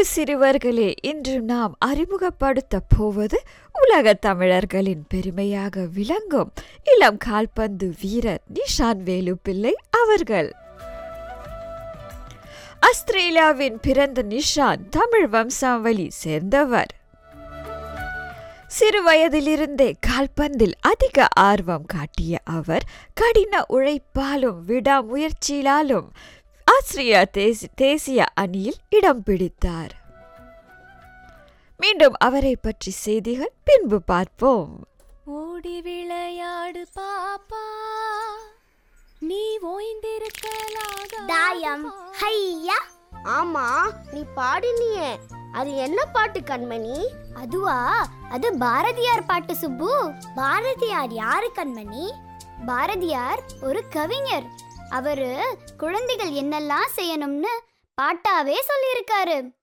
அன்பு சிறுவர்களே இன்று நாம் அறிமுகப்படுத்த போவது உலக தமிழர்களின் பெருமையாக விளங்கும் இளம் கால்பந்து வீரர் நிஷான் வேலுப்பிள்ளை அவர்கள் ஆஸ்திரேலியாவின் பிறந்த நிஷான் தமிழ் வம்சாவளி சேர்ந்தவர் சிறு வயதிலிருந்தே கால்பந்தில் அதிக ஆர்வம் காட்டிய அவர் கடின உழைப்பாலும் விடாமுயற்சியிலாலும் ஆஸ்திரேலியா தேசி- தேசிய அணியில் இடம் பிடித்தார் மீண்டும் அவரை பற்றி செய்திகள் பின்பு பார்ப்போம் ஓடி விளையாடு பாப்பா நீ ஓய்ந்திருக்கலாக தாயம் ஹையா ஆமா நீ பாடினியே அது என்ன பாட்டு கண்மணி அதுவா அது பாரதியார் பாட்டு சுப்பு பாரதியார் யாரு கண்மணி பாரதியார் ஒரு கவிஞர் அவரு குழந்தைகள் என்னெல்லாம் செய்யணும்னு பாட்டாவே சொல்லியிருக்காரு